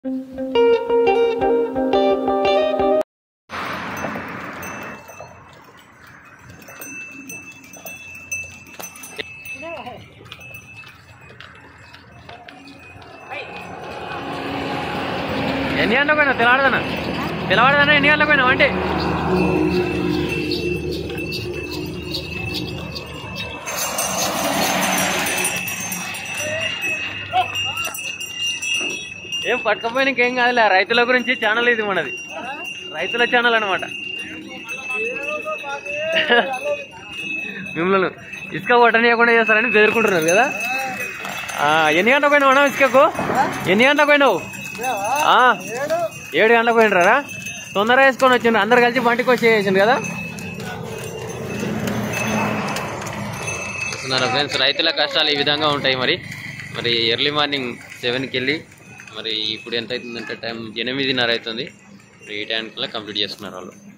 ఎన్ని గంటలకు పోయినావు తెలవాడదనా తెలవాడదనా ఎన్ని గంటలకు పోయినావు అంటే ఏం పట్టుకపోయినా ఇంకేం కాదులే రైతుల గురించి ఛానల్ ఇది మనది రైతుల ఛానల్ అనమాట మిమ్మల్ని ఇసుక కొట్టనీయకుండా చేస్తారని బెదురుకుంటున్నారు కదా ఆ, ఎన్ని గంటలకు పోయినావు అన్న ఇసుకకు ఎన్ని గంటలకు పోయినావు ఆ, ఏడు గంటలకు పోయినరా తొందరగా వేసుకొని వచ్చిండ్రు అందరు కలిసి బంటికి వచ్చి వేసిండ్రు కదా చూస్తున్నారా ఫ్రెండ్స్ రైతుల కష్టాలు ఈ విధంగా ఉంటాయి మరి మరి ఎర్లీ మార్నింగ్ సెవెన్కి వెళ్ళి మరి ఇప్పుడు ఎంత అవుతుందంటే టైం ఎనిమిదిన్నర అవుతుంది మరి ఈ టైంకల్లా కంప్లీట్ చేస్తున్నారు వాళ్ళు